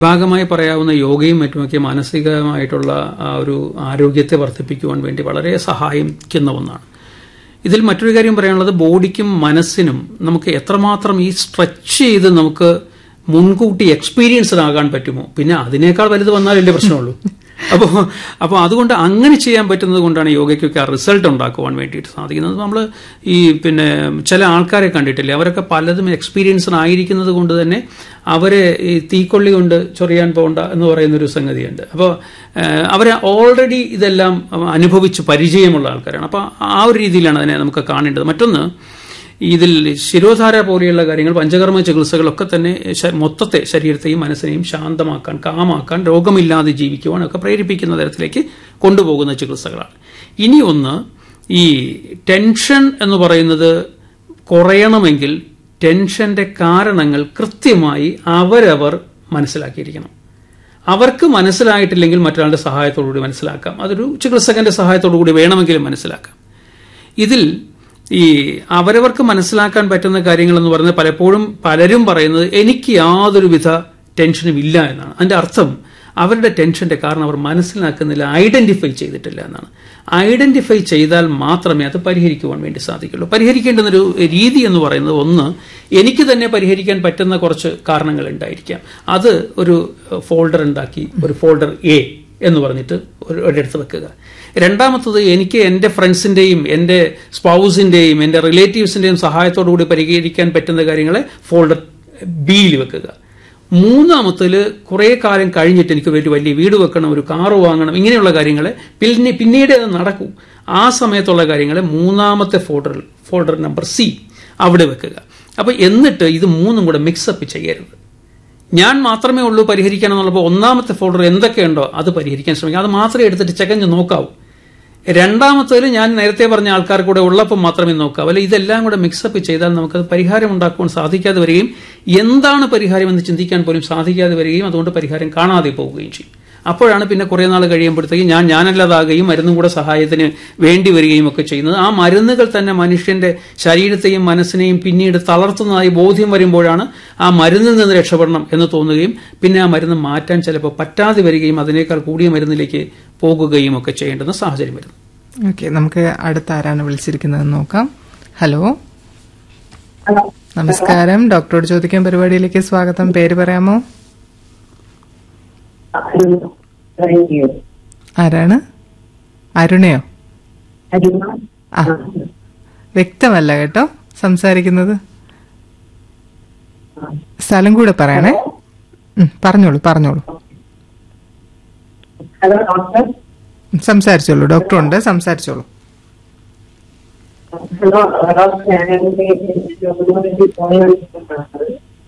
ഭാഗമായി പറയാവുന്ന യോഗയും മറ്റുമൊക്കെ മാനസികമായിട്ടുള്ള ആ ഒരു ആരോഗ്യത്തെ വർദ്ധിപ്പിക്കുവാൻ വേണ്ടി വളരെ സഹായിക്കുന്ന ഒന്നാണ് ഇതിൽ മറ്റൊരു കാര്യം പറയാനുള്ളത് ബോഡിക്കും മനസ്സിനും നമുക്ക് എത്രമാത്രം ഈ സ്ട്രെച്ച് ചെയ്ത് നമുക്ക് മുൻകൂട്ടി എക്സ്പീരിയൻസ്ഡ് ആകാൻ പറ്റുമോ പിന്നെ അതിനേക്കാൾ വലുത് വന്നാലല്ലേ പ്രശ്നമുള്ളൂ അപ്പോൾ അപ്പോൾ അതുകൊണ്ട് അങ്ങനെ ചെയ്യാൻ പറ്റുന്നത് കൊണ്ടാണ് യോഗയ്ക്കൊക്കെ ആ റിസൾട്ട് ഉണ്ടാക്കുവാൻ വേണ്ടിയിട്ട് സാധിക്കുന്നത് നമ്മൾ ഈ പിന്നെ ചില ആൾക്കാരെ കണ്ടിട്ടില്ലേ അവരൊക്കെ പലതും എക്സ്പീരിയൻസ്ഡ് ആയിരിക്കുന്നത് കൊണ്ട് തന്നെ അവരെ ഈ തീക്കൊള്ളി കൊണ്ട് ചൊറിയാൻ പോകണ്ട എന്ന് പറയുന്ന ഒരു സംഗതിയുണ്ട് അപ്പോൾ അവർ ഓൾറെഡി ഇതെല്ലാം അനുഭവിച്ച് പരിചയമുള്ള ആൾക്കാരാണ് അപ്പോൾ ആ ഒരു രീതിയിലാണ് അതിനെ നമുക്ക് കാണേണ്ടത് മറ്റൊന്ന് ഇതിൽ ശിരോധാര പോലെയുള്ള കാര്യങ്ങൾ പഞ്ചകർമ്മ ചികിത്സകളൊക്കെ തന്നെ ശ- മൊത്തത്തെ ശരീരത്തെയും മനസ്സിനെയും ശാന്തമാക്കാൻ കാമാക്കാൻ രോഗമില്ലാതെ ജീവിക്കുവാൻ ഒക്കെ പ്രേരിപ്പിക്കുന്ന തരത്തിലേക്ക് കൊണ്ടുപോകുന്ന ചികിത്സകളാണ് ഇനി ഒന്ന് ഈ ടെൻഷൻ എന്ന് പറയുന്നത് കുറയണമെങ്കിൽ ടെൻഷന്റെ കാരണങ്ങൾ കൃത്യമായി അവരവർ മനസ്സിലാക്കിയിരിക്കണം അവർക്ക് മനസ്സിലായിട്ടില്ലെങ്കിൽ മറ്റൊരാളുടെ സഹായത്തോടുകൂടി മനസ്സിലാക്കാം അതൊരു ചികിത്സകന്റെ സഹായത്തോടുകൂടി വേണമെങ്കിലും മനസ്സിലാക്കാം ഇതിൽ ഈ അവരവർക്ക് മനസ്സിലാക്കാൻ പറ്റുന്ന കാര്യങ്ങൾ എന്ന് പറയുന്നത് പലപ്പോഴും പലരും പറയുന്നത് എനിക്ക് യാതൊരുവിധ ടെൻഷനും ഇല്ല എന്നാണ് അതിന്റെ അർത്ഥം അവരുടെ ടെൻഷന്റെ കാരണം അവർ മനസ്സിലാക്കുന്നില്ല ഐഡന്റിഫൈ ചെയ്തിട്ടില്ല എന്നാണ് ഐഡന്റിഫൈ ചെയ്താൽ മാത്രമേ അത് പരിഹരിക്കുവാൻ വേണ്ടി സാധിക്കുള്ളൂ പരിഹരിക്കേണ്ടുന്ന ഒരു രീതി എന്ന് പറയുന്നത് ഒന്ന് എനിക്ക് തന്നെ പരിഹരിക്കാൻ പറ്റുന്ന കുറച്ച് കാരണങ്ങൾ ഉണ്ടായിരിക്കാം അത് ഒരു ഫോൾഡർ ഉണ്ടാക്കി ഒരു ഫോൾഡർ എ എന്ന് പറഞ്ഞിട്ട് ഒരു- ഒരിടത്ത് വെക്കുക രണ്ടാമത്തത് എനിക്ക് എൻ്റെ ഫ്രണ്ട്സിൻ്റെയും എൻ്റെ സ്പൗസിൻ്റെയും എൻ്റെ റിലേറ്റീവ്സിൻ്റെയും സഹായത്തോടുകൂടി പരിഹരിക്കാൻ പറ്റുന്ന കാര്യങ്ങളെ ഫോൾഡർ ബിയിൽ വെക്കുക മൂന്നാമത്തിൽ കുറേ കാലം കഴിഞ്ഞിട്ട് എനിക്ക് ഒരു വലിയ വീട് വെക്കണം ഒരു കാറ് വാങ്ങണം ഇങ്ങനെയുള്ള കാര്യങ്ങളെ പിന്നെ പിന്നീട് അത് നടക്കൂ ആ സമയത്തുള്ള കാര്യങ്ങളെ മൂന്നാമത്തെ ഫോൾഡറിൽ ഫോൾഡർ നമ്പർ സി അവിടെ വെക്കുക അപ്പോൾ എന്നിട്ട് ഇത് മൂന്നും കൂടെ മിക്സപ്പ് ചെയ്യരുത് ഞാൻ മാത്രമേ ഉള്ളൂ പരിഹരിക്കാൻ എന്നുള്ളപ്പോൾ ഒന്നാമത്തെ ഫോൾഡർ എന്തൊക്കെയുണ്ടോ അത് പരിഹരിക്കാൻ ശ്രമിക്കുക അത് മാത്രമേ എടുത്തിട്ട് ചെകഞ്ഞ് നോക്കാവൂ രണ്ടാമത്തേൽ ഞാൻ നേരത്തെ പറഞ്ഞ ആൾക്കാർ കൂടെ ഉള്ളപ്പോൾ മാത്രമേ നോക്കാവൂ അല്ലെ ഇതെല്ലാം കൂടെ മിക്സപ്പ് ചെയ്താൽ നമുക്കത് പരിഹാരം ഉണ്ടാക്കുവാൻ സാധിക്കാതെ വരികയും എന്താണ് പരിഹാരം എന്ന് ചിന്തിക്കാൻ പോലും സാധിക്കാതെ വരികയും അതുകൊണ്ട് പരിഹാരം കാണാതെ പോവുകയും ചെയ്യും അപ്പോഴാണ് പിന്നെ കുറേ നാൾ കഴിയുമ്പോഴത്തേക്കും ഞാൻ ഞാനല്ലാതാകുകയും മരുന്നും കൂടെ സഹായത്തിന് വേണ്ടി വരികയും ഒക്കെ ചെയ്യുന്നത് ആ മരുന്നുകൾ തന്നെ മനുഷ്യന്റെ ശരീരത്തെയും മനസ്സിനെയും പിന്നീട് തളർത്തുന്നതായി ബോധ്യം വരുമ്പോഴാണ് ആ മരുന്നിൽ നിന്ന് രക്ഷപ്പെടണം എന്ന് തോന്നുകയും പിന്നെ ആ മരുന്ന് മാറ്റാൻ ചിലപ്പോൾ പറ്റാതെ വരികയും അതിനേക്കാൾ കൂടിയ മരുന്നിലേക്ക് പോകുകയും ഒക്കെ ചെയ്യേണ്ടുന്ന സാഹചര്യം വരുന്നു ഓക്കെ നമുക്ക് അടുത്ത ആരാണ് വിളിച്ചിരിക്കുന്നതെന്ന് നോക്കാം ഹലോ ഹലോ നമസ്കാരം ഡോക്ടറോട് ചോദിക്കാൻ പരിപാടിയിലേക്ക് സ്വാഗതം പേര് പറയാമോ അരുണ ആരാണ് അരുണയോ അരുണ ആ വ്യക്തമല്ല കേട്ടോ സംസാരിക്കുന്നത് സ്ഥലം കൂടെ പറയണേ ഉം, പറഞ്ഞോളൂ പറഞ്ഞോളൂ ഹലോ ഡോക്ടർ സംസാരിച്ചോളൂ ഡോക്ടർ ഉണ്ട് സംസാരിച്ചോളൂ ഹലോ ഡോക്ടർ ഞാൻ എൻ്റെ ജോലിക്ക് വേണ്ടി പോയത്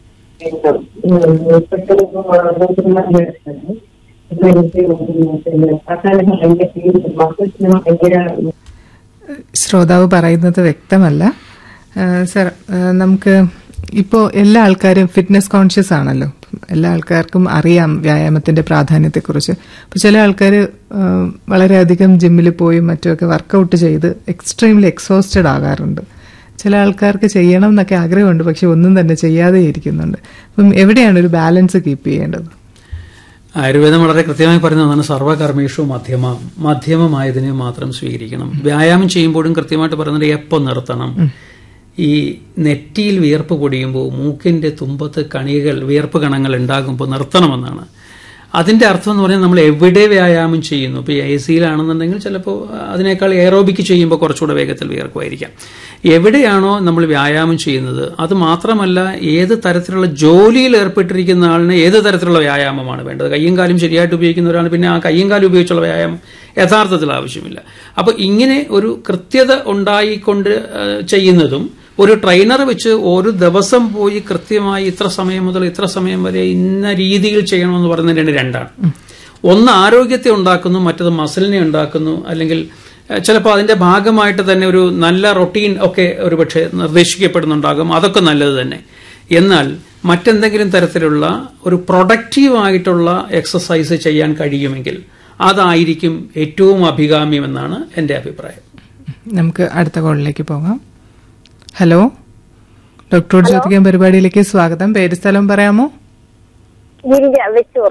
ഭയങ്കര ശ്രോതാവ് പറയുന്നത് വ്യക്തമല്ല ആ, സർ ആ, നമുക്ക് ഇപ്പോൾ എല്ലാ ആൾക്കാരും ഫിറ്റ്നസ് കോൺഷ്യസ് ആണല്ലോ എല്ലാ ആൾക്കാർക്കും അറിയാം വ്യായാമത്തിന്റെ പ്രാധാന്യത്തെക്കുറിച്ച് അപ്പോൾ ചില ആൾക്കാർ വളരെയധികം ജിമ്മിൽ പോയി മറ്റുമൊക്കെ വർക്കൗട്ട് ചെയ്ത് എക്സ്ട്രീംലി എക്സോസ്റ്റഡ് ആകാറുണ്ട് ചില ആൾക്കാർക്ക് ചെയ്യണം എന്നൊക്കെ ആഗ്രഹമുണ്ട് പക്ഷെ ഒന്നും തന്നെ ചെയ്യാതെ ഇരിക്കുന്നുണ്ട് അപ്പം എവിടെയാണ് ഒരു ബാലൻസ് കീപ്പ് ചെയ്യേണ്ടത് ആയുർവേദം വളരെ കൃത്യമായി പറയുന്നതാണ് സർവകർമ്മേഷു മധ്യമ മധ്യമമായതിനെ മാത്രം സ്വീകരിക്കണം വ്യായാമം ചെയ്യുമ്പോഴും കൃത്യമായിട്ട് പറയുന്നത് എപ്പോൾ നിർത്തണം ഈ നെറ്റിയിൽ വിയർപ്പ് പൊടിയുമ്പോൾ മൂക്കിന്റെ തുമ്പത്ത് കണികൾ വിയർപ്പ് കണങ്ങൾ ഉണ്ടാകുമ്പോൾ നിർത്തണമെന്നാണ് അതിന്റെ അർത്ഥം എന്ന് പറഞ്ഞാൽ നമ്മൾ എവിടെ വ്യായാമം ചെയ്യുന്നു ഇപ്പോൾ എ സിയിലാണെന്നുണ്ടെങ്കിൽ ചിലപ്പോൾ അതിനേക്കാൾ എയറോബിക്ക് ചെയ്യുമ്പോൾ കുറച്ചുകൂടെ വേഗത്തിൽ വിയർക്കുമായിരിക്കാം എവിടെയാണോ നമ്മൾ വ്യായാമം ചെയ്യുന്നത് അത് മാത്രമല്ല ഏത് തരത്തിലുള്ള ജോലിയിൽ ഏർപ്പെട്ടിരിക്കുന്ന ആളിന് ഏത് തരത്തിലുള്ള വ്യായാമമാണ് വേണ്ടത് കയ്യും കാലും ശരിയായിട്ട് ഉപയോഗിക്കുന്ന ഒരാൾ പിന്നെ ആ കയ്യും കാലും ഉപയോഗിച്ചുള്ള വ്യായാമം യഥാർത്ഥത്തിൽ ആവശ്യമില്ല അപ്പോൾ ഇങ്ങനെ ഒരു കൃത്യത ഉണ്ടായിക്കൊണ്ട് ഏഹ്, ചെയ്യുന്നതും ഒരു ട്രെയിനർ വെച്ച് ഒരു ദിവസം പോയി കൃത്യമായി ഇത്ര സമയം മുതൽ ഇത്ര സമയം വരെ ഇന്ന രീതിയിൽ ചെയ്യണമെന്ന് പറയുന്നത് രണ്ട് രണ്ടാണ് ഒന്ന് ആരോഗ്യത്തെ ഉണ്ടാക്കുന്നു മറ്റത് മസിലിനെ ഉണ്ടാക്കുന്നു അല്ലെങ്കിൽ ഏഹ്, ചിലപ്പോൾ അതിന്റെ ഭാഗമായിട്ട് തന്നെ ഒരു നല്ല റൊട്ടീൻ ഒക്കെ ഒരുപക്ഷെ നിർദ്ദേശിക്കപ്പെടുന്നുണ്ടാകും അതൊക്കെ നല്ലത് തന്നെ എന്നാൽ മറ്റെന്തെങ്കിലും തരത്തിലുള്ള ഒരു പ്രൊഡക്റ്റീവ് ആയിട്ടുള്ള എക്സസൈസ് ചെയ്യാൻ കഴിയുമെങ്കിൽ അതായിരിക്കും ഏറ്റവും അഭികാമ്യമെന്നാണ് എൻ്റെ അഭിപ്രായം നമുക്ക് അടുത്ത കോളിലേക്ക് പോകാം ഹലോ ഡോക്ടറോട് ചോദിക്കാൻ പരിപാടിയിലേക്ക് സ്വാഗതം പേര് സ്ഥലം പറയാമോ ഇല്ല വെച്ചു